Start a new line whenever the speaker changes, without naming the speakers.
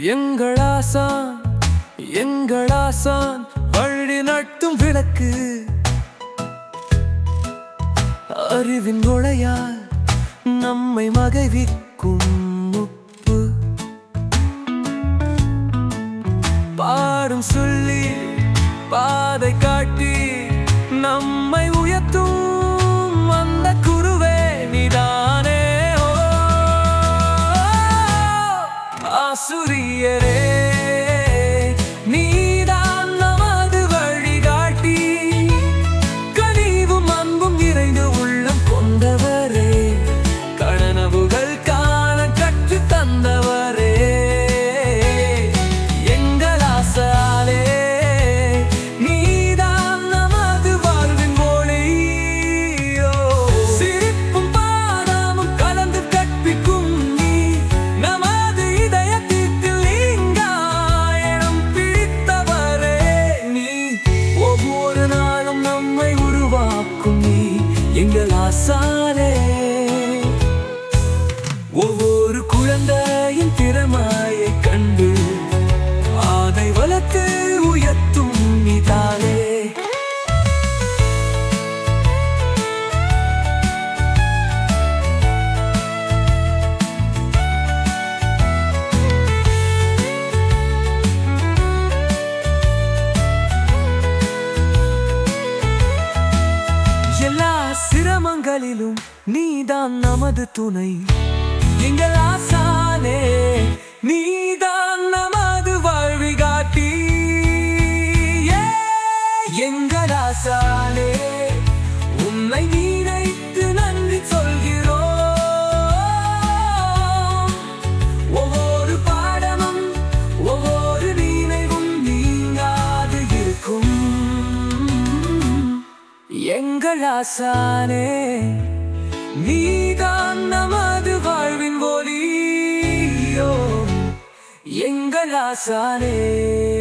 எங்கள் ஆசான் எங்கள் ஆசான் வழி நட்டும் விளக்கு அறிவின் நுழையால் நம்மை மகைவிக்கும் உப்பு பாடும் சொல்லி பாதை காட்டி நம்மை உயர்த்தும் அந்த குருவே நீதானே ஓ ஆசுரியரே நீதான் நமது வழிகாட்டி கனிவும் அன்பும் நிறைந்த உள்ளம் கொண்டவரே கனவுகள் காண கற்று தந்தவரே எங்கள் ஆசாலே நீதான் நமது வாழ்வின் மொழியோ சிரிப்பும் பாதமும் கலந்து கற்பிக்கும் நீ நமது இதயத்திற்கு லிங்காயனம் பிடித்தவரே நீ ஒவ்வொரு நாளும் நம்மை உருவாக்கும் நீ எங்கள் ஆசாலே ஒவ்வொரு குழந்தையின் திறமையை கண்டு அதை வளர்த்து உயர்த்தும் நீதானே எல்லா சிரமங்களிலும் நீதான் நமது துணை எங்கள் ஆசானே நீதான் நமது வாழ்வி காட்டி எங்கள் ஆசானே உன்னை நினைத்து நன்றி சொல்கிறோம் ஒவ்வொரு பாடமும் ஒவ்வொரு நினைவும் நீங்காது இருக்கும் எங்கள் ஆசானே நீதான் நமது வாழ்வின் ஒளியோ எங்கள் ஆசானே